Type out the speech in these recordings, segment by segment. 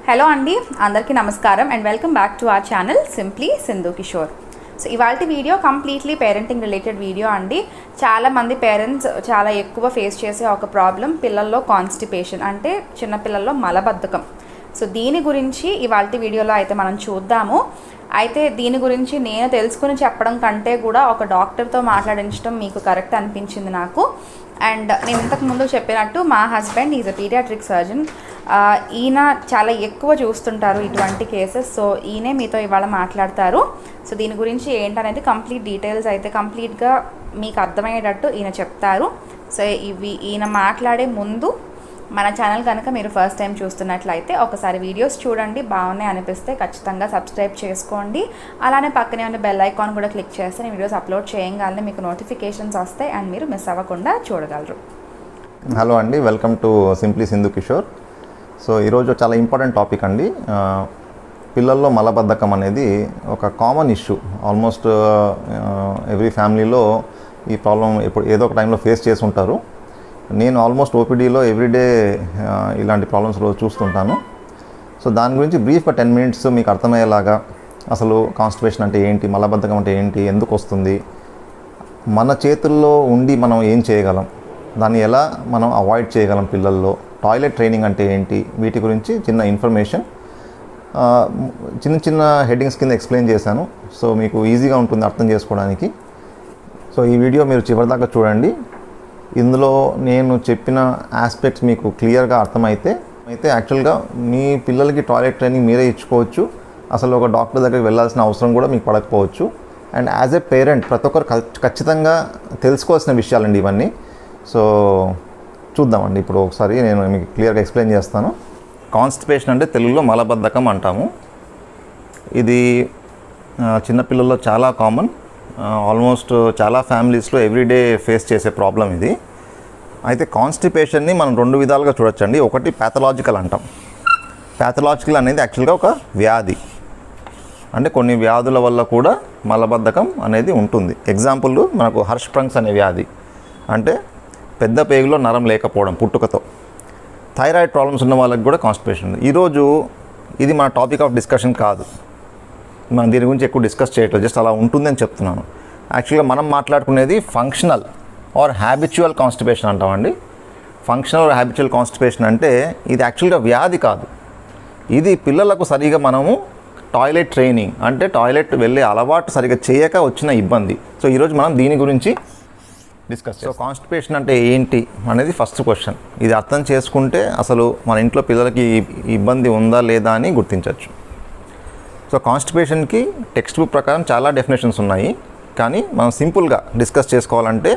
hello అండి అందరికీ నమస్కారం and welcome back to our channel simply Sindhu Kishore so ఇవాళ video completely parenting related video అండి చాలా మంది పేరెంట్స్ చాలా ఎక్కువ ఫేస్ చేసే ఒక ప్రాబ్లం పిల్లల్లో కాన్స్టిపేషన్ అంటే చిన్నపిల్లల్లో మలబద్ధకం సో దీని గురించి ఇవాళ వీడియోలో అయితే మనం చూద్దాము అయితే దీని గురించి నేను తెలుసుకుని చెప్పడం కంటే కూడా ఒక డాక్టర్తో మాట్లాడించడం మీకు కరెక్ట్ అనిపించింది నాకు అండ్ నేను ఇంతకు ముందు చెప్పినట్టు మా husband is a pediatric surgeon ఈయన చాలా ఎక్కువ చూస్తుంటారు ఇటువంటి కేసెస్ సో ఈయనే మీతో ఇవాళ మాట్లాడతారు సో దీని గురించి ఏంటనేది కంప్లీట్ డీటెయిల్స్ అయితే కంప్లీట్గా మీకు అర్థమయ్యేటట్టు ఈయన చెప్తారు సో ఇవి ఈయన మాట్లాడే ముందు మన ఛానల్ కనుక మీరు ఫస్ట్ టైం చూస్తున్నట్లయితే ఒకసారి వీడియోస్ చూడండి బాగున్నాయి అనిపిస్తే ఖచ్చితంగా సబ్స్క్రైబ్ చేసుకోండి అలానే పక్కనే ఉన్న బెల్ ఐకాన్ కూడా క్లిక్ చేస్తే నేను వీడియోస్ అప్లోడ్ చేయగానే మీకు నోటిఫికేషన్స్ వస్తాయి అండ్ మీరు మిస్ అవ్వకుండా చూడగలరు హలో అండి welcome to simply Sindhu Kishore so ఈరోజు చాలా ఇంపార్టెంట్ టాపిక్ అండి ఆ, పిల్లల్లో మలబద్ధకం అనేది ఒక కామన్ ఇష్యూ ఆల్మోస్ట్ ఎవ్రీ ఫ్యామిలీలో ఈ ప్రాబ్లం ఎప్పుడు ఏదో ఒక టైంలో ఫేస్ చేసి ఉంటారు నేను ఆల్మోస్ట్ ఓపీడీలో ఎవ్రీడే ఇలాంటి ప్రాబ్లమ్స్ రోజు చూస్తుంటాను సో దాని గురించి బ్రీఫ్గా టెన్ మినిట్స్ మీకు అర్థమయ్యేలాగా అసలు కాన్స్టిపేషన్ అంటే ఏంటి మలబద్ధకం అంటే ఏంటి ఎందుకు వస్తుంది మన చేతుల్లో ఉండి మనం ఏం చేయగలం దాన్ని ఎలా మనం అవాయిడ్ చేయగలం పిల్లల్లో టాయిలెట్ ట్రైనింగ్ అంటే ఏంటి వీటి గురించి చిన్న ఇన్ఫర్మేషన్ ఆ, చిన్న చిన్న హెడ్డింగ్స్ కింద ఎక్స్ప్లెయిన్ చేశాను సో మీకు ఈజీగా ఉంటుంది అర్థం చేసుకోవడానికి సో ఈ వీడియో మీరు చివరిదాకా చూడండి ఇందులో నేను చెప్పిన ఆస్పెక్ట్స్ మీకు క్లియర్గా అర్థమైతే అయితే యాక్చువల్గా మీ పిల్లలకి టాయిలెట్ ట్రైనింగ్ మీరే ఇచ్చుకోవచ్చు అసలు ఒక డాక్టర్ దగ్గరికి వెళ్ళాల్సిన అవసరం కూడా మీకు పడకపోవచ్చు అండ్ యాజ్ ఎ పేరెంట్ ప్రతి ఒక్కరు ఖ- ఖచ్చితంగా తెలుసుకోవాల్సిన విషయాలండి ఇవన్నీ సో చూద్దామండి ఇప్పుడు ఒకసారి నేను మీకు క్లియర్గా ఎక్స్ప్లెయిన్ చేస్తాను కాన్స్టిపేషన్ అంటే తెలుగులో మలబద్ధకం అంటాము ఇది ఆ, చిన్నపిల్లల్లో చాలా కామన్ ఆల్మోస్ట్ చాలా ఫ్యామిలీస్లో ఎవ్రీడే ఫేస్ చేసే ప్రాబ్లం ఇది అయితే కాన్స్టిపేషన్ని మనం రెండు విధాలుగా చూడొచ్చండి ఒకటి ప్యాథలాజికల్ అంటాం ప్యాథలాజికల్ అనేది యాక్చువల్గా ఒక వ్యాధి అంటే కొన్ని వ్యాధుల వల్ల కూడా మలబద్ధకం అనేది ఉంటుంది ఎగ్జాంపుల్ మనకు హర్ష్ప్రంగ్స్ అనే వ్యాధి అంటే పెద్ద పేగులో నరం లేకపోవడం పుట్టుకతో థైరాయిడ్ ప్రాబ్లమ్స్ ఉన్న వాళ్ళకి కూడా కాన్స్టిపేషన్ ఉంది ఈరోజు ఇది మన టాపిక్ ఆఫ్ డిస్కషన్ కాదు మనం దీని గురించి ఎక్కువ డిస్కస్ చేయట్లేదు జస్ట్ అలా ఉంటుందని చెప్తున్నాను యాక్చువల్గా మనం మాట్లాడుకునేది ఫంక్షనల్ ఆర్ హ్యాబిచువల్ కాన్స్టిపేషన్ అంటామండి ఫంక్షనల్ ఆర్ హ్యాబిచువల్ కాన్స్టిపేషన్ అంటే ఇది యాక్చువల్గా వ్యాధి కాదు ఇది పిల్లలకు సరిగా మనము టాయిలెట్ ట్రైనింగ్ అంటే టాయిలెట్ వెళ్ళే అలవాటు సరిగా చేయక వచ్చిన ఇబ్బంది సో ఈరోజు మనం దీని గురించి డిస్కస్ సో కాన్స్టిపేషన్ అంటే ఏంటి అనేది ఫస్ట్ క్వశ్చన్ ఇది అర్థం చేసుకుంటే అసలు మన ఇంట్లో పిల్లలకి ఈ ఇబ్బంది ఉందా లేదా అని గుర్తించవచ్చు సో కాన్స్టిపేషన్కి టెక్స్ట్ బుక్ ప్రకారం చాలా డెఫినేషన్స్ ఉన్నాయి కానీ మనం సింపుల్గా డిస్కస్ చేసుకోవాలంటే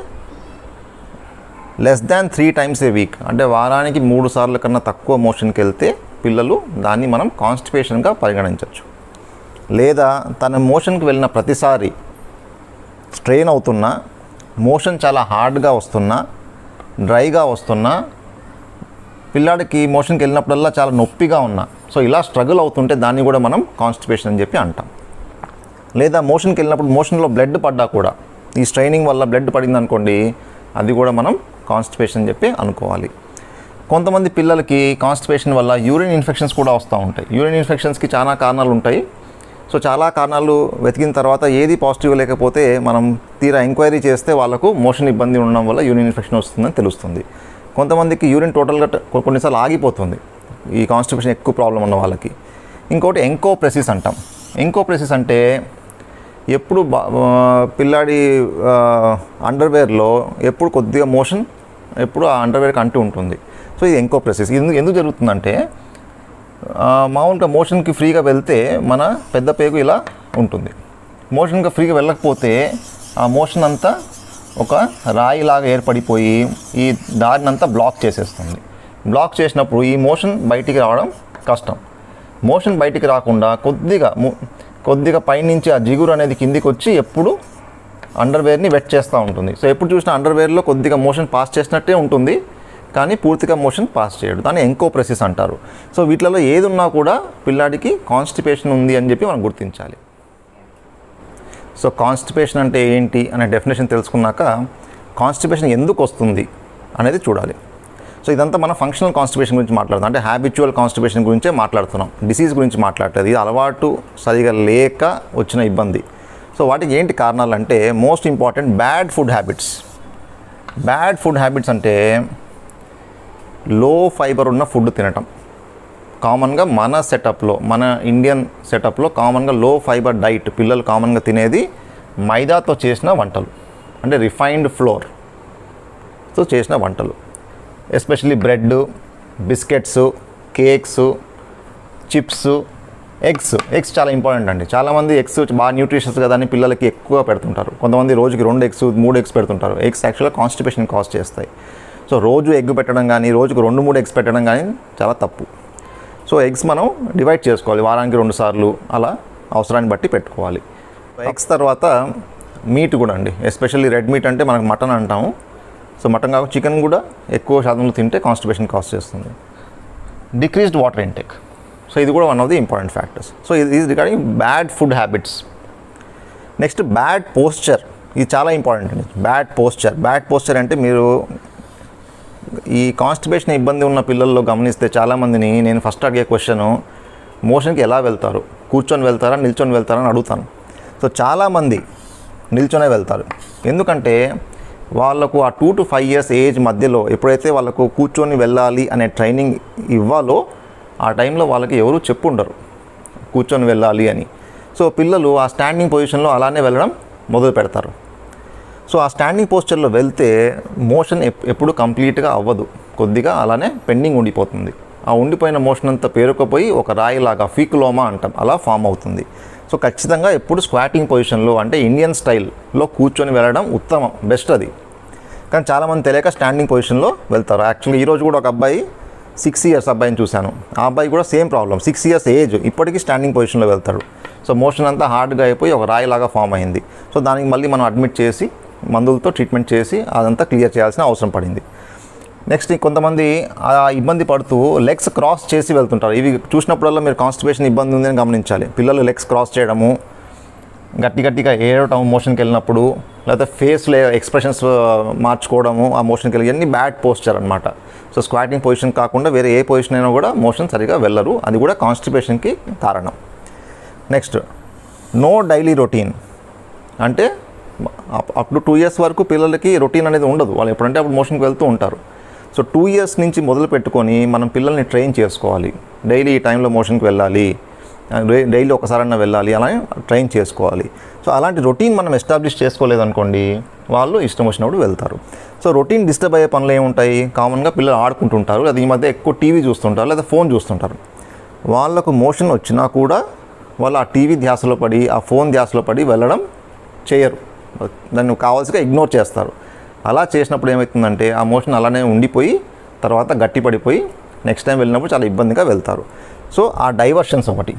less than three times a week అంటే వారానికి మూడు సార్లు కన్నా తక్కువ మోషన్కి వెళ్తే పిల్లలు దాన్ని మనం కాన్స్టిపేషన్గా పరిగణించవచ్చు లేదా తన మోషన్కి వెళ్ళిన ప్రతిసారి స్ట్రెయిన్ అవుతున్నా మోషన్ చాలా హార్డ్గా వస్తున్నా డ్రైగా వస్తున్నా పిల్లాడికి మోషన్కి వెళ్ళినప్పుడల్లా చాలా నొప్పిగా ఉన్నా సో ఇలా స్ట్రగుల్ అవుతుంటే దాన్ని కూడా మనం కాన్స్టిపేషన్ అని చెప్పి అంటాం లేదా మోషన్కి వెళ్ళినప్పుడు మోషన్లో బ్లడ్ పడ్డా కూడా ఈ స్ట్రైనింగ్ వల్ల బ్లడ్ పడింది అనుకోండి అది కూడా మనం కాన్స్టిపేషన్ అని చెప్పి అనుకోవాలి కొంతమంది పిల్లలకి కాన్స్టిపేషన్ వల్ల యూరిన్ ఇన్ఫెక్షన్స్ కూడా వస్తూ ఉంటాయి యూరిన్ ఇన్ఫెక్షన్స్కి చాలా కారణాలు ఉంటాయి సో చాలా కారణాలు వెతికిన తర్వాత ఏది పాజిటివ్ లేకపోతే మనం తీరా ఎంక్వైరీ చేస్తే వాళ్ళకు మోషన్ ఇబ్బంది ఉండడం వల్ల యూరిన్ ఇన్ఫెక్షన్ వస్తుందని తెలుస్తుంది కొంతమందికి యూరిన్ టోటల్గా ట- కొ- కొన్నిసార్లు ఆగిపోతుంది ఈ కాన్స్టిపేషన్ ఎక్కువ ప్రాబ్లం ఉన్న వాళ్ళకి ఇంకోటి ఎంకోప్రెసిస్ అంటాం ఎంకోప్రెసిస్ అంటే ఎప్పుడు బా- ఆ, పిల్లాడి అండర్వేర్లో ఎప్పుడు కొద్దిగా మోషన్ ఎప్పుడు ఆ అండర్వేర్కి అంటూ ఉంటుంది సో ఇది ఎంకోప్రెసిస్ ఇది ఎందుకు ఎందుకు జరుగుతుందంటే ఆ, మామూలుగా మోషన్కి ఫ్రీగా వెళ్తే మన పెద్ద పేగు ఇలా ఉంటుంది మోషన్గా ఫ్రీగా వెళ్ళకపోతే ఆ మోషన్ అంతా ఒక రాయిలాగా ఏర్పడిపోయి ఈ దారినంతా బ్లాక్ చేసేస్తుంది బ్లాక్ చేసినప్పుడు ఈ మోషన్ బయటికి రావడం కష్టం మోషన్ బయటికి రాకుండా కొద్దిగా ము- కొద్దిగా పైనుంచి ఆ జిగురు అనేది కిందికి వచ్చి ఎప్పుడు అండర్వేర్ని వెట్ చేస్తూ ఉంటుంది సో ఎప్పుడు చూసినా అండర్వేర్లో కొద్దిగా మోషన్ పాస్ చేసినట్టే ఉంటుంది కానీ పూర్తిగా మోషన్ పాస్ చేయడు దాన్ని ఎంకోప్రెసిస్ అంటారు సో వీటిలలో ఏది ఉన్నా కూడా పిల్లాడికి కాన్స్టిపేషన్ ఉంది అని చెప్పి మనం గుర్తించాలి సో కాన్స్టిపేషన్ అంటే ఏంటి అనే డెఫినేషన్ తెలుసుకున్నాక కాన్స్టిపేషన్ ఎందుకు వస్తుంది అనేది చూడాలి సో ఇదంతా మనం ఫంక్షనల్ కాన్స్టిపేషన్ గురించి మాట్లాడుతాం అంటే హ్యాబిచువల్ కాన్స్టిపేషన్ గురించే మాట్లాడుతున్నాం డిసీజ్ గురించి మాట్లాడుతుంది ఇది అలవాటు సరిగా లేక వచ్చిన ఇబ్బంది సో వాటికి ఏంటి కారణాలు అంటే most important bad food habits bad food habits అంటే లో ఫైబర్ ఉన్న ఫుడ్ తినటం కామన్గా మన సెటప్లో మన ఇండియన్ సెటప్లో కామన్గా లో ఫైబర్ డైట్ పిల్లలు కామన్గా తినేది మైదాతో చేసిన వంటలు అంటే రిఫైన్డ్ ఫ్లోర్ తో చేసిన వంటలు especially bread biscuits cakes chips eggs eggs చాలా ఇంపార్టెంట్ అండి చాలామంది ఎగ్స్ బాగా న్యూట్రిషన్స్ కదా అని పిల్లలకి ఎక్కువ పెడుతుంటారు కొంతమంది రోజుకి రెండు ఎగ్స్ మూడు ఎగ్స్ పెడుతుంటారు ఎగ్స్ యాక్చువల్గా కాన్స్టిపేషన్ కాజ్ చేస్తాయి సో రోజు ఎగ్ పెట్టడం కానీ రోజుకి రెండు మూడు ఎగ్స్ పెట్టడం కానీ చాలా తప్పు సో ఎగ్స్ మనం డివైడ్ చేసుకోవాలి వారానికి రెండు సార్లు అలా అవసరాన్ని బట్టి పెట్టుకోవాలి ఎగ్స్ తర్వాత మీట్ కూడా అండి ఎస్పెషల్లీ రెడ్ మీట్ అంటే మనకు మటన్ అంటాము సో మటన్ కాకుండా చికెన్ కూడా ఎక్కువ శాతంలో తింటే కాన్స్టిపేషన్ కాజ్ చేస్తుంది డిక్రీజ్డ్ వాటర్ ఇంటేక్ సో ఇది కూడా one of the important factors so ఇది is regarding bad food habits next bad posture ఇది చాలా ఇంపార్టెంట్ అండి బ్యాడ్ పోస్చర్ బ్యాడ్ పోస్చర్ అంటే మీరు ఈ కాన్స్టిపేషన్ ఇబ్బంది ఉన్న పిల్లల్లో గమనిస్తే చాలామందిని నేను ఫస్ట్ అడిగే క్వశ్చన్ మోషన్కి ఎలా వెళ్తారు కూర్చొని వెళ్తారా నిల్చొని వెళ్తారా అని అడుగుతాను సో చాలామంది నిల్చొనే వెళ్తారు ఎందుకంటే వాళ్ళకు ఆ two to five years age మధ్యలో ఎప్పుడైతే వాళ్ళకు కూర్చొని వెళ్ళాలి అనే ట్రైనింగ్ ఇవ్వాలో ఆ టైంలో వాళ్ళకి ఎవరు చెప్పుండరు కూర్చొని వెళ్ళాలి అని సో పిల్లలు ఆ స్టాండింగ్ పొజిషన్లో అలానే వెళ్ళడం మొదలు పెడతారు సో ఆ స్టాండింగ్ పోస్చర్లో వెళ్తే మోషన్ ఎప్- ఎప్పుడు కంప్లీట్గా అవ్వదు కొద్దిగా అలానే పెండింగ్ ఉండిపోతుంది ఆ ఉండిపోయిన మోషన్ అంతా పేరుకుపోయి ఒక రాయిలాగా ఫీకులోమా అంటాం అలా ఫామ్ అవుతుంది సో ఖచ్చితంగా ఎప్పుడు స్క్వాటింగ్ పొజిషన్లో అంటే ఇండియన్ స్టైల్లో కూర్చొని వెళ్ళడం ఉత్తమం బెస్ట్ అది కానీ చాలామంది తెలియక స్టాండింగ్ పొజిషన్లో వెళ్తారు యాక్చువల్గా ఈరోజు కూడా ఒక అబ్బాయి సిక్స్ ఇయర్స్ అబ్బాయిని చూశాను ఆ అబ్బాయి కూడా same problem six years age ఇప్పటికీ స్టాండింగ్ పొజిషన్లో వెళ్తాడు సో మోషన్ అంతా హార్డ్గా అయిపోయి ఒక రాయిలాగా ఫామ్ అయింది సో దానికి మళ్ళీ మనం అడ్మిట్ చేసి మందులతో ట్రీట్మెంట్ చేసి అదంతా క్లియర్ చేయాల్సిన అవసరం పడింది నెక్స్ట్ కొంతమంది ఆ ఇబ్బంది పడుతూ లెగ్స్ క్రాస్ చేసి వెళ్తుంటారు ఇవి చూసినప్పుడల్లా మీరు కాన్స్టిపేషన్ ఇబ్బంది ఉందని గమనించాలి పిల్లలు లెగ్స్ క్రాస్ చేయడము గట్టి గట్టిగా ఏడవటం మోషన్కి వెళ్ళినప్పుడు లేకపోతే ఫేస్లో ఎక్స్ప్రెషన్స్ మార్చుకోవడము ఆ మోషన్కి వెళ్ళి ఇవన్నీ బ్యాడ్ పోస్చర్ అనమాట సో స్క్వాటింగ్ పొజిషన్ కాకుండా వేరే ఏ పొజిషన్ అయినా కూడా మోషన్ సరిగా వెళ్ళరు అది కూడా కాన్స్టిపేషన్కి కారణం నెక్స్ట్ నో డైలీ రొటీన్ అంటే అప్ టు టూ ఇయర్స్ వరకు పిల్లలకి రొటీన్ అనేది ఉండదు వాళ్ళు ఎప్పుడంటే అప్పుడు మోషన్కి వెళ్తూ ఉంటారు సో టూ ఇయర్స్ నుంచి మొదలు పెట్టుకొని మనం పిల్లల్ని ట్రైన్ చేసుకోవాలి డైలీ ఈ టైంలో మోషన్కి వెళ్ళాలి డైలీ ఒకసారన్నా వెళ్ళాలి అలా ట్రైన్ చేసుకోవాలి సో అలాంటి రొటీన్ మనం ఎస్టాబ్లిష్ చేసుకోలేదనుకోండి వాళ్ళు ఇష్టం వచ్చినప్పుడు వెళ్తారు సో రొటీన్ డిస్టర్బ్ అయ్యే పనులు ఏముంటాయి కామన్గా పిల్లలు ఆడుకుంటుంటారు అది ఈ మధ్య ఎక్కువ టీవీ చూస్తుంటారు లేదా ఫోన్ చూస్తుంటారు వాళ్ళకు మోషన్ వచ్చినా కూడా వాళ్ళు ఆ టీవీ ధ్యాసలో పడి ఆ ఫోన్ ధ్యాసలో పడి వెళ్ళడం చేయరు దాన్ని కావాల్సిగా ఇగ్నోర్ చేస్తారు అలా చేసినప్పుడు ఏమవుతుందంటే ఆ మోషన్ అలానే ఉండిపోయి తర్వాత గట్టి పడిపోయి నెక్స్ట్ టైం వెళ్ళినప్పుడు చాలా ఇబ్బందిగా వెళ్తారు సో ఆ డైవర్షన్స్ ఒకటి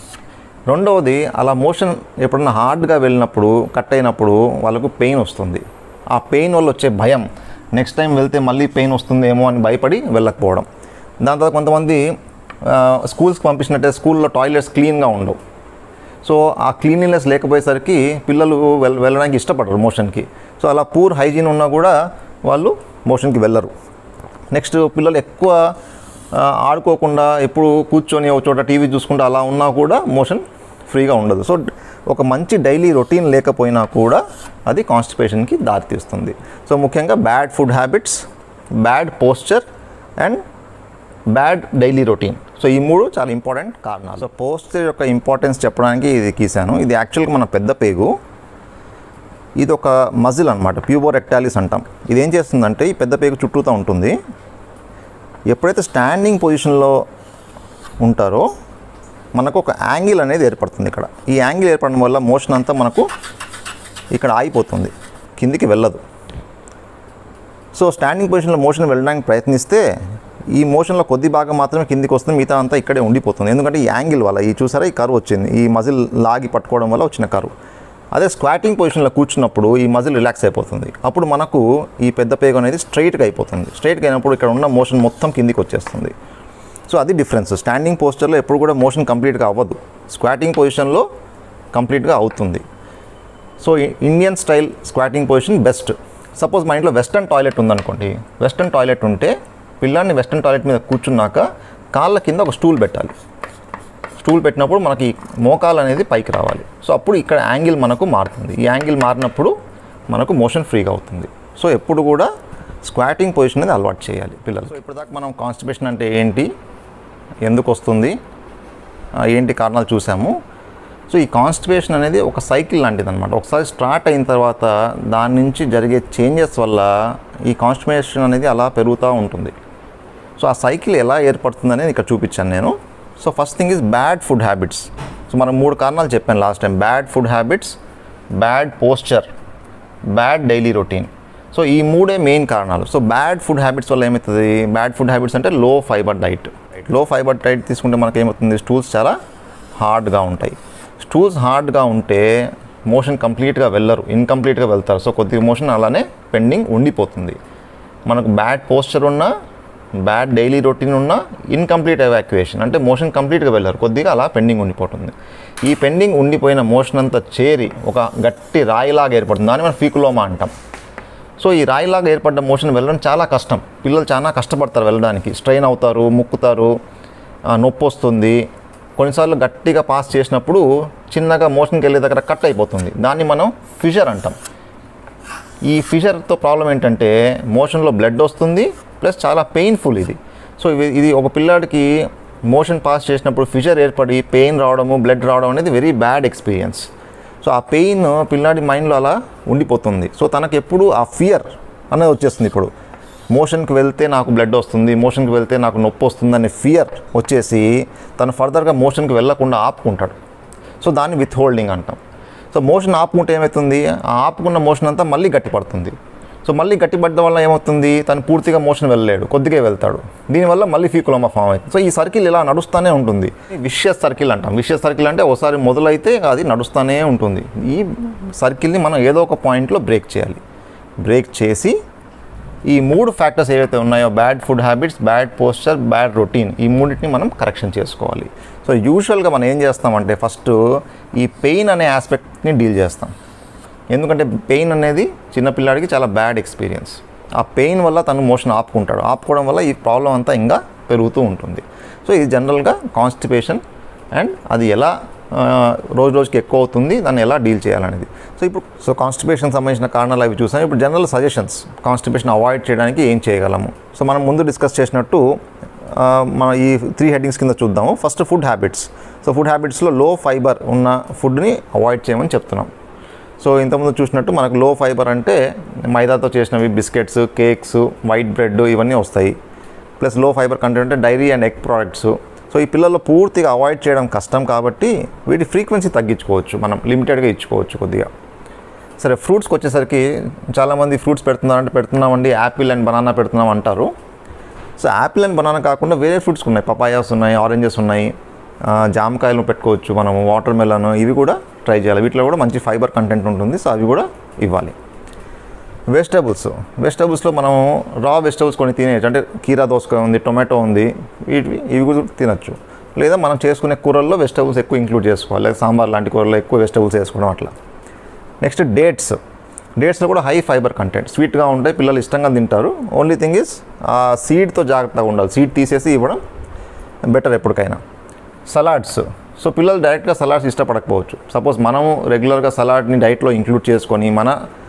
రెండవది అలా మోషన్ ఎప్పుడన్నా హార్డ్గా వెళ్ళినప్పుడు కట్ అయినప్పుడు వాళ్ళకు పెయిన్ వస్తుంది ఆ పెయిన్ వల్ల వచ్చే భయం నెక్స్ట్ టైం వెళ్తే మళ్ళీ పెయిన్ వస్తుందేమో అని భయపడి వెళ్ళకపోవడం దాని తర్వాత కొంతమంది ఆ, స్కూల్స్కి పంపించినట్టే స్కూల్లో టాయిలెట్స్ క్లీన్గా ఉండవు సో ఆ క్లీన్లీనెస్ లేకపోయేసరికి పిల్లలు వెల్ వెళ్ళడానికి ఇష్టపడరు మోషన్కి సో అలా పూర్ హైజీన్ ఉన్నా కూడా వాళ్ళు మోషన్కి వెళ్ళరు నెక్స్ట్ పిల్లలు ఎక్కువ ఆ, ఆడుకోకుండా ఎప్పుడు కూర్చొని ఒక చోట టీవీ చూసుకుంటూ అలా ఉన్నా కూడా మోషన్ ఫ్రీగా ఉండదు సో ఒక మంచి డైలీ రొటీన్ లేకపోయినా కూడా అది కాన్స్టిపేషన్కి దారితీస్తుంది సో ముఖ్యంగా bad food habits bad posture and bad daily routine so ఈ మూడు చాలా ఇంపార్టెంట్ కారణాలు సో పోస్చర్ యొక్క ఇంపార్టెన్స్ చెప్పడానికి ఇది గీసాను ఇది యాక్చువల్గా మన పెద్ద పేగు ఇది ఒక మజిల్ అనమాట ప్యూబో రెక్టాలిస్ అంటాం ఇది ఏం చేస్తుందంటే ఈ పెద్ద పేగు చుట్టూతా ఉంటుంది ఎప్పుడైతే స్టాండింగ్ పొజిషన్లో ఉంటారో మనకు ఒక యాంగిల్ అనేది ఏర్పడుతుంది ఇక్కడ ఈ యాంగిల్ ఏర్పడడం వల్ల మోషన్ అంతా మనకు ఇక్కడ ఆగిపోతుంది కిందికి వెళ్ళదు సో స్టాండింగ్ పొజిషన్లో మోషన్ వెళ్ళడానికి ప్రయత్నిస్తే ఈ మోషన్లో కొద్ది భాగం మాత్రమే కిందికి వస్తుంది మిగతా అంతా ఇక్కడే ఉండిపోతుంది ఎందుకంటే ఈ యాంగిల్ వల్ల ఈ చూసారా ఈ కరువు వచ్చింది ఈ మజిల్ లాగి పట్టుకోవడం వల్ల వచ్చిన కరువు అదే స్క్వాటింగ్ పొజిషన్లో కూర్చున్నప్పుడు ఈ మజిల్ రిలాక్స్ అయిపోతుంది అప్పుడు మనకు ఈ పెద్ద పేగు అనేది స్ట్రైట్గా అయిపోతుంది స్ట్రైట్గా అయినప్పుడు ఇక్కడ ఉన్న మోషన్ మొత్తం కిందికి వచ్చేస్తుంది సో అది డిఫరెన్స్ స్టాండింగ్ పోస్చర్లో ఎప్పుడు కూడా మోషన్ కంప్లీట్గా అవ్వదు స్క్వాటింగ్ పొజిషన్లో కంప్లీట్గా అవుతుంది సో ఇ- Indian style squatting position best suppose మా ఇంట్లో వెస్టర్న్ టాయిలెట్ ఉందనుకోండి వెస్టర్న్ టాయిలెట్ ఉంటే పిల్లాడిని వెస్ట్రన్ టాయిలెట్ మీద కూర్చున్నాక కాళ్ళ కింద ఒక స్టూల్ పెట్టాలి స్టూల్ పెట్టినప్పుడు మనకి మోకాలు అనేది పైకి రావాలి సో అప్పుడు ఇక్కడ యాంగిల్ మనకు మారుతుంది ఈ యాంగిల్ మారినప్పుడు మనకు మోషన్ ఫ్రీగా అవుతుంది సో ఎప్పుడు కూడా స్క్వాటింగ్ పొజిషన్ అనేది అలవాటు చేయాలి పిల్లలు సో ఇప్పుడు దాకా మనం కాన్స్టిపేషన్ అంటే ఏంటి ఎందుకు వస్తుంది ఆ, ఏంటి కారణాలు చూసాము సో ఈ కాన్స్టిపేషన్ అనేది ఒక సైకిల్ లాంటిది అనమాట ఒకసారి స్టార్ట్ అయిన తర్వాత దాని నుంచి జరిగే చేంజెస్ వల్ల ఈ కాన్స్టిపేషన్ అనేది అలా పెరుగుతూ ఉంటుంది సో ఆ సైకిల్ ఎలా ఏర్పడుతుంది అనేది ఇక్కడ చూపించాను నేను so first thing is bad food habits so మనం మూడు కారణాలు చెప్పాను last time bad food habits bad posture bad daily routine so ఈ మూడే మెయిన్ కారణాలు సో బ్యాడ్ ఫుడ్ హ్యాబిట్స్ వల్ల ఏమవుతుంది బ్యాడ్ ఫుడ్ హ్యాబిట్స్ అంటే low fibre diet low fibre diet తీసుకుంటే మనకి ఏమవుతుంది స్టూల్స్ చాలా హార్డ్గా ఉంటాయి స్టూల్స్ హార్డ్గా ఉంటే మోషన్ కంప్లీట్గా వెళ్ళరు ఇన్కంప్లీట్గా వెళ్తారు సో కొద్దిగా మోషన్ అలానే పెండింగ్ ఉండిపోతుంది మనకు బ్యాడ్ పోస్చర్ ఉన్నా బ్యాడ్ డైలీ రొటీన్ ఉన్నా ఇన్కంప్లీట్ ఎవాక్యుయేషన్ అంటే మోషన్ కంప్లీట్గా వెళ్ళారు కొద్దిగా అలా పెండింగ్ ఉండిపోతుంది ఈ పెండింగ్ ఉండిపోయిన మోషన్ అంతా చేరి ఒక గట్టి రాయిలాగా ఏర్పడుతుంది దాన్ని మనం ఫీకులోమా అంటాం సో ఈ రాయిలాగా ఏర్పడ్డ మోషన్ వెళ్ళడం చాలా కష్టం పిల్లలు చాలా కష్టపడతారు వెళ్ళడానికి స్ట్రెయిన్ అవుతారు ముక్కుతారు ఆ, నొప్పి వస్తుంది కొన్నిసార్లు గట్టిగా పాస్ చేసినప్పుడు చిన్నగా మోషన్కి వెళ్ళే దగ్గర కట్ అయిపోతుంది దాన్ని మనం ఫిషర్ అంటాం ఈ ఫిషర్తో ప్రాబ్లం ఏంటంటే మోషన్లో బ్లడ్ వస్తుంది ప్లస్ చాలా పెయిన్ఫుల్ ఇది సో ఇవి- ఇది ఒక పిల్లాడికి మోషన్ పాస్ చేసినప్పుడు ఫిషర్ ఏర్పడి పెయిన్ రావడము బ్లడ్ రావడం అనేది వెరీ బ్యాడ్ ఎక్స్పీరియన్స్ సో ఆ పెయిన్ పిల్లాడి మైండ్లో అలా ఉండిపోతుంది సో తనకు ఎప్పుడు ఆ ఫియర్ అనేది వచ్చేస్తుంది ఇప్పుడు మోషన్కి వెళ్తే నాకు బ్లడ్ వస్తుంది మోషన్కి వెళ్తే నాకు నొప్పి వస్తుంది అనే ఫియర్ వచ్చేసి తను ఫర్దర్గా మోషన్కి వెళ్ళకుండా ఆపుకుంటాడు సో దాన్ని విత్ హోల్డింగ్ అంటాం సో మోషన్ ఆపుకుంటే ఏమవుతుంది ఆ ఆపుకున్న మోషన్ అంతా మళ్ళీ గట్టిపడుతుంది సో మళ్ళీ గట్టిపడడం వల్ల ఏమవుతుంది తను పూర్తిగా మోషన్ వెళ్ళలేడు కొద్దిగా వెళ్తాడు దీనివల్ల మళ్ళీ ఫీకులోమా ఫామ్ అవుతుంది సో ఈ సర్కిల్ ఇలా నడుస్తూనే ఉంటుంది విషయస్ సర్కిల్ అంటాం విషయస్ సర్కిల్ అంటే ఒకసారి మొదలైతే అది నడుస్తూనే ఉంటుంది ఈ సర్కిల్ని మనం ఏదో ఒక పాయింట్లో బ్రేక్ చేయాలి బ్రేక్ చేసి ఈ మూడు ఫ్యాక్టర్స్ ఏవైతే ఉన్నాయో bad food habits bad posture bad routine ఈ మూడింటిని మనం కరెక్షన్ చేసుకోవాలి సో యూజువల్గా మనం ఏం చేస్తామంటే ఫస్ట్ ఈ పెయిన్ అనే ఆస్పెక్ట్ని డీల్ చేస్తాం ఎందుకంటే పెయిన్ అనేది చిన్నపిల్లాడికి చాలా బ్యాడ్ ఎక్స్పీరియన్స్ ఆ పెయిన్ వల్ల తను మోషన్ ఆపుకుంటాడు ఆపుకోవడం వల్ల ఈ ప్రాబ్లం అంతా ఇంకా పెరుగుతూ ఉంటుంది సో ఇది జనరల్గా కాన్స్టిపేషన్ అండ్ అది ఎలా ఆ, రోజు రోజుకి ఎక్కువ అవుతుంది దాన్ని ఎలా డీల్ చేయాలనేది సో ఇప్పుడు సో కాన్స్టిపేషన్ సంబంధించిన కారణాలు అవి చూసాం ఇప్పుడు జనరల్ సజెషన్స్ కాన్స్టిపేషన్ అవాయిడ్ చేయడానికి ఏం చేయగలము సో మనం ముందు డిస్కస్ చేసినట్టు ఆ, మన ఈ త్రీ హెడ్డింగ్స్ కింద చూద్దాము first food habits so food హ్యాబిట్స్లో లో ఫైబర్ ఉన్న ఫుడ్ని అవాయిడ్ చేయమని చెప్తున్నాం సో ఇంతకుముందు చూసినట్టు మనకు లో ఫైబర్ అంటే మైదాతో చేసినవి బిస్కెట్స్ కేక్స్ వైట్ బ్రెడ్ ఇవన్నీ వస్తాయి ప్లస్ లో ఫైబర్ కంటెంట్ అంటే dairy and egg products so ఈ పిల్లల్లో పూర్తిగా అవాయిడ్ చేయడం కష్టం కాబట్టి వీటి ఫ్రీక్వెన్సీ తగ్గించుకోవచ్చు మనం లిమిటెడ్గా ఇచ్చుకోవచ్చు కొద్దిగా సరే ఫ్రూట్స్కి వచ్చేసరికి చాలామంది ఫ్రూట్స్ పెడుతున్నారంటే పెడుతున్నామండి యాపిల్ అండ్ బనానా పెడుతున్నాం అంటారు సో యాపిల్ అండ్ బనానా కాకుండా వేరే ఫ్రూట్స్ ఉన్నాయి పపాయాస్ ఉన్నాయి ఆరెంజెస్ ఉన్నాయి ఆ, జామకాయలు పెట్టుకోవచ్చు మనము వాటర్ మెలన్ ఇవి కూడా ట్రై చేయాలి వీటిలో కూడా మంచి ఫైబర్ కంటెంట్ ఉంటుంది సో అవి కూడా ఇవ్వాలి వెజిటబుల్స్ వెజిటబుల్స్లో మనం రా వెజిటబుల్స్ కొన్ని తినేయచ్చు అంటే కీరా దోసకాయ ఉంది టొమాటో ఉంది వీటివి ఇవి కూడా తినచ్చు లేదా మనం చేసుకునే కూరల్లో వెజిటబుల్స్ ఎక్కువ ఇంక్లూడ్ చేసుకోవాలి లేదా సాంబార్ లాంటి కూరల్లో ఎక్కువ వెజిటబుల్స్ వేసుకోవడం అట్లా నెక్స్ట్ డేట్స్ డేట్స్లో కూడా హై ఫైబర్ కంటెంట్ స్వీట్గా ఉంటాయి పిల్లలు ఇష్టంగా తింటారు ఓన్లీ థింగ్ ఇస్ ఆ సీడ్తో జాగ్రత్తగా ఉండాలి సీడ్ తీసేసి ఇవ్వడం బెటర్ ఎప్పటికైనా సలాడ్స్ సో పిల్లలు డైరెక్ట్గా సలాడ్స్ ఇష్టపడకపోవచ్చు సపోజ్ మనము రెగ్యులర్గా సలాడ్ని డైట్లో ఇంక్లూడ్ చేసుకొని మన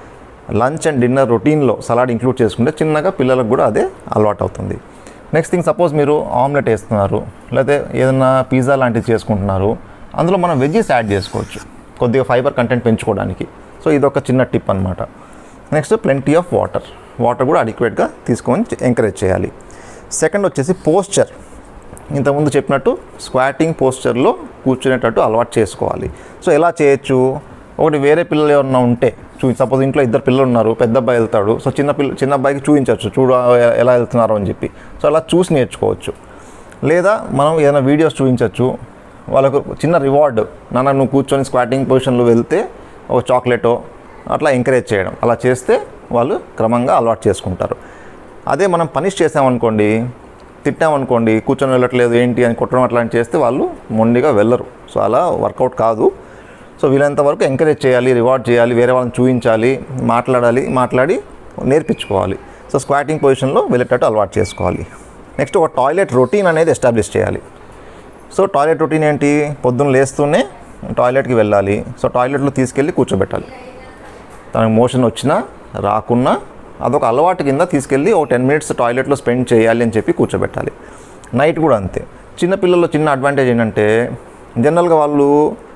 లంచ్ అండ్ డిన్నర్ రొటీన్లో సలాడ్ ఇంక్లూడ్ చేసుకుంటే చిన్నగా పిల్లలకు కూడా అదే అలవాటు అవుతుంది నెక్స్ట్ థింగ్ సపోజ్ మీరు ఆమ్లెట్ వేస్తున్నారు లేకపోతే ఏదైనా పిజ్జా లాంటివి చేసుకుంటున్నారు అందులో మనం వెజ్జెస్ యాడ్ చేసుకోవచ్చు కొద్దిగా ఫైబర్ కంటెంట్ పెంచుకోవడానికి సో ఇది ఒక చిన్న టిప్ అనమాట next plenty of water water కూడా అడిక్వేట్గా తీసుకొని ఎంకరేజ్ చేయాలి సెకండ్ వచ్చేసి పోస్చర్ ఇంతకుముందు చెప్పినట్టు స్క్వాటింగ్ పోస్చర్లో కూర్చునేటట్టు అలవాటు చేసుకోవాలి సో ఎలా చేయొచ్చు ఒకటి వేరే పిల్లలు ఎవరన్నా ఉంటే చూ సపోజ్ ఇంట్లో ఇద్దరు పిల్లలు ఉన్నారు పెద్ద అబ్బాయి వెళ్తాడు సో చిన్న పిల్ల చిన్న అబ్బాయికి చూపించవచ్చు చూడు ఎ- ఎలా వెళ్తున్నారో అని చెప్పి సో అలా చూసి నేర్చుకోవచ్చు లేదా మనం ఏదైనా వీడియోస్ చూపించవచ్చు వాళ్ళకు చిన్న రివార్డ్ నాన్న నువ్వు కూర్చొని స్క్వాటింగ్ పొజిషన్లో వెళ్తే ఒక చాక్లెటో అట్లా ఎంకరేజ్ చేయడం అలా చేస్తే వాళ్ళు క్రమంగా అలవాటు చేసుకుంటారు అదే మనం పనిష్ చేసామనుకోండి తిట్టామనుకోండి కూర్చొని వెళ్ళట్లేదు ఏంటి అని కొట్టడం అట్లాంటి చేస్తే వాళ్ళు మొండిగా వెళ్ళరు సో అలా వర్కౌట్ కాదు సో వీలైనంత వరకు ఎంకరేజ్ చేయాలి రివార్డ్ చేయాలి వేరే వాళ్ళని చూపించాలి మాట్లాడాలి మాట్లాడి నేర్పించుకోవాలి సో స్క్వాటింగ్ పొజిషన్లో వెళ్ళేటట్టు అలవాటు చేసుకోవాలి నెక్స్ట్ ఒక టాయిలెట్ రొటీన్ అనేది ఎస్టాబ్లిష్ చేయాలి సో టాయిలెట్ రొటీన్ ఏంటి పొద్దున్న లేస్తూనే టాయిలెట్కి వెళ్ళాలి సో టాయిలెట్లో తీసుకెళ్ళి కూర్చోబెట్టాలి తనకు మోషన్ వచ్చినా రాకున్నా అదొక అలవాటు కింద తీసుకెళ్ళి ఒక టెన్ మినిట్స్ టాయిలెట్లో స్పెండ్ చేయాలి అని చెప్పి కూర్చోబెట్టాలి నైట్ కూడా అంతే చిన్న పిల్లల్లో చిన్న అడ్వాంటేజ్ ఏంటంటే జనరల్గా వాళ్ళు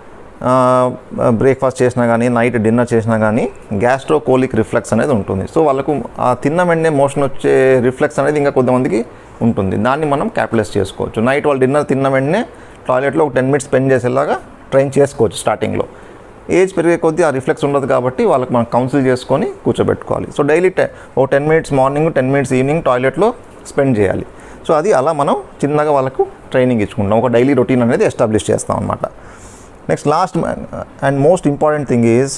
బ్రేక్ఫాస్ట్ చేసినా కానీ నైట్ డిన్నర్ చేసినా కానీ గ్యాస్ట్రో కోలిక్ రిఫ్లెక్స్ అనేది ఉంటుంది సో వాళ్ళకు ఆ తిన్న వెంటనే మోషన్ వచ్చే రిఫ్లెక్స్ అనేది ఇంకా కొంతమందికి ఉంటుంది దాన్ని మనం క్యాపిటలైజ్ చేసుకోవచ్చు నైట్ వాళ్ళు డిన్నర్ తిన్న వెంటనే టాయిలెట్లో ఒక టెన్ మినిట్స్ స్పెండ్ చేసేలాగా ట్రైన్ చేసుకోవచ్చు స్టార్టింగ్లో ఏజ్ పెరిగే కొద్దీ ఆ రిఫ్లెక్స్ ఉండదు కాబట్టి వాళ్ళకి మనం కౌన్సిల్ చేసుకొని కూర్చోబెట్టుకోవాలి సో డైలీ టె ఓ ten minutes morning ten minutes evening టాయిలెట్లో స్పెండ్ చేయాలి సో అది అలా మనం చిన్నగా వాళ్ళకు ట్రైనింగ్ ఇచ్చుకుంటాం ఒక డైలీ రొటీన్ అనేది ఎస్టాబ్లిష్ చేస్తాం అనమాట next last and most important thing is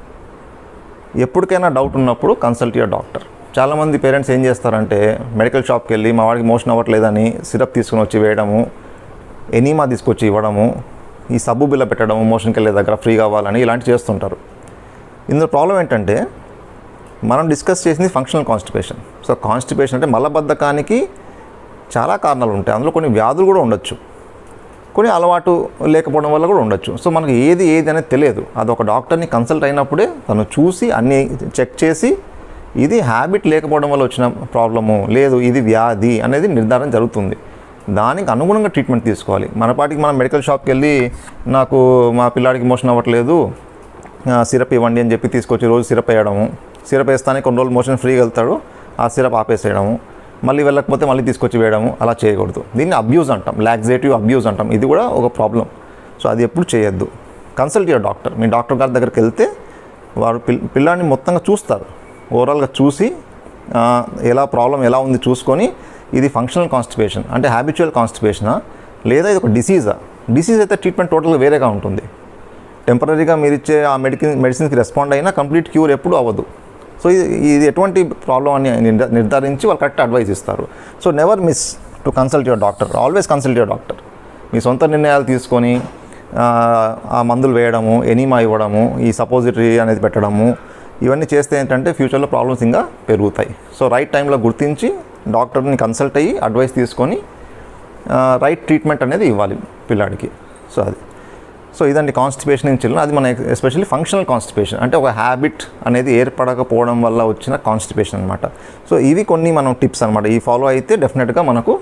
ఎప్పటికైనా డౌట్ ఉన్నప్పుడు కన్సల్ట్ యువర్ డాక్టర్ చాలామంది పేరెంట్స్ ఏం చేస్తారంటే మెడికల్ షాప్కి వెళ్ళి మా వాడికి మోషన్ అవ్వట్లేదని సిరప్ తీసుకుని వచ్చి వేయడము ఎనీమా తీసుకొచ్చి ఇవ్వడము ఈ సబ్బు బిల్ల పెట్టడము మోషన్కి వెళ్ళే దగ్గర ఫ్రీ కావాలని ఇలాంటి చేస్తుంటారు ఇందులో ప్రాబ్లం ఏంటంటే మనం డిస్కస్ చేసింది ఫంక్షనల్ కాన్స్టిపేషన్ సో కాన్స్టిపేషన్ అంటే మలబద్ధకానికి చాలా కారణాలు ఉంటాయి అందులో కొన్ని వ్యాధులు కూడా ఉండొచ్చు కొన్ని అలవాటు లేకపోవడం వల్ల కూడా ఉండొచ్చు సో మనకి ఏది ఏది అనేది తెలియదు అది ఒక డాక్టర్ని కన్సల్ట్ అయినప్పుడే తను చూసి అన్నీ చెక్ చేసి ఇది హ్యాబిట్ లేకపోవడం వల్ల వచ్చిన ప్రాబ్లము లేదు ఇది వ్యాధి అనేది నిర్ధారణ జరుగుతుంది దానికి అనుగుణంగా ట్రీట్మెంట్ తీసుకోవాలి మన పాటికి మనం మెడికల్ షాప్కి వెళ్ళి నాకు మా పిల్లాడికి మోషన్ అవ్వట్లేదు సిరప్ ఇవ్వండి అని చెప్పి తీసుకొచ్చి రోజు సిరప్ వేయడము సిరప్ వేస్తానే కొన్ని రోజులు మోషన్ ఫ్రీగా వెళ్తాడు ఆ సిరప్ ఆపేసేయడము మళ్ళీ వెళ్ళకపోతే మళ్ళీ తీసుకొచ్చి వేయడము అలా చేయకూడదు దీన్ని అబ్యూజ్ అంటాం లాక్సేటివ్ అబ్యూజ్ అంటాం ఇది కూడా ఒక ప్రాబ్లం సో అది ఎప్పుడు చేయొద్దు కన్సల్ట్ యువర్ డాక్టర్ మీ డాక్టర్ గారి దగ్గరికి వెళ్తే వారు పిల్ పిల్లాడిని మొత్తంగా చూస్తారు ఓవరాల్గా చూసి ఆ, ఎలా ప్రాబ్లం ఎలా ఉంది చూసుకొని ఇది ఫంక్షనల్ కాన్స్టిపేషన్ అంటే హ్యాబిచువల్ కాన్స్టిపేషనా లేదా ఇది ఒక డిసీజా డిసీజ్ అయితే ట్రీట్మెంట్ టోటల్గా వేరేగా ఉంటుంది టెంపరీగా మీరు ఇచ్చే ఆ మెడిసిన్ మెడిసిన్స్కి రెస్పాండ్ అయినా కంప్లీట్ క్యూర్ ఎప్పుడు అవ్వదు సో ఇది ఇది ఎటువంటి ప్రాబ్లం అని నిర్ధ- నిర్ధారించి వాళ్ళు కరెక్ట్ అడ్వైస్ ఇస్తారు so never miss to consult your doctor always consult your doctor మీ సొంత నిర్ణయాలు తీసుకొని ఆ, ఆ మందులు వేయడము ఎనీమా ఇవ్వడము ఈ సపోజిటరీ అనేది పెట్టడము ఇవన్నీ చేస్తే ఏంటంటే ఫ్యూచర్లో ప్రాబ్లమ్స్ ఇంకా పెరుగుతాయి సో రైట్ టైంలో గుర్తించి డాక్టర్ని కన్సల్ట్ అయ్యి అడ్వైస్ తీసుకొని రైట్ ట్రీట్మెంట్ అనేది ఇవ్వాలి పిల్లాడికి సో అది సో ఇదండి కాన్స్టిపేషన్ ఇన్ చిల్డ్రన్ అది మన ఎస్పెషల్లీ ఫంక్షనల్ కాన్స్టిపేషన్ అంటే ఒక హ్యాబిట్ అనేది ఏర్పడకపోవడం వల్ల వచ్చిన కాన్స్టిపేషన్ అనమాట సో ఇవి కొన్ని మనం టిప్స్ అనమాట ఈ ఫాలో అయితే డెఫినెట్గా మనకు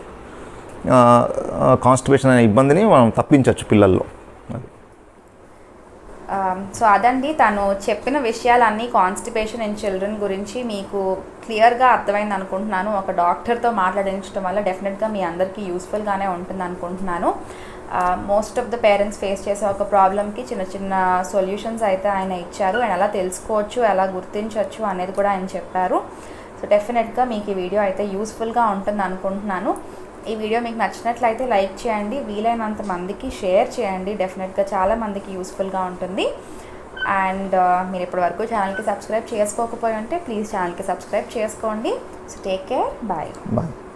కాన్స్టిపేషన్ అనే ఇబ్బందిని మనం తప్పించవచ్చు పిల్లల్లో అది సో అదండి తను చెప్పిన విషయాలన్నీ కాన్స్టిపేషన్ ఇన్ చిల్డ్రన్ గురించి మీకు క్లియర్గా అర్థమైంది అనుకుంటున్నాను ఒక డాక్టర్తో మాట్లాడించడం వల్ల డెఫినెట్గా మీ అందరికీ యూస్ఫుల్గానే ఉంటుంది అనుకుంటున్నాను most of the parents face చేసే ఒక ప్రాబ్లమ్కి చిన్న చిన్న సొల్యూషన్స్ అయితే ఆయన ఇచ్చారు అండ్ ఎలా తెలుసుకోవచ్చు ఎలా గుర్తించవచ్చు అనేది కూడా ఆయన చెప్పారు సో డెఫినెట్గా మీకు ఈ వీడియో అయితే యూస్ఫుల్గా ఉంటుంది అనుకుంటున్నాను ఈ వీడియో మీకు నచ్చినట్లయితే లైక్ చేయండి వీలైనంత మందికి షేర్ చేయండి డెఫినెట్గా చాలా మందికి యూస్ఫుల్గా ఉంటుంది అండ్ మీరు ఇప్పటివరకు ఛానల్కి సబ్స్క్రైబ్ చేసుకోకపోయి ఉంటే ప్లీజ్ ఛానల్కి సబ్స్క్రైబ్ చేసుకోండి so take care bye bye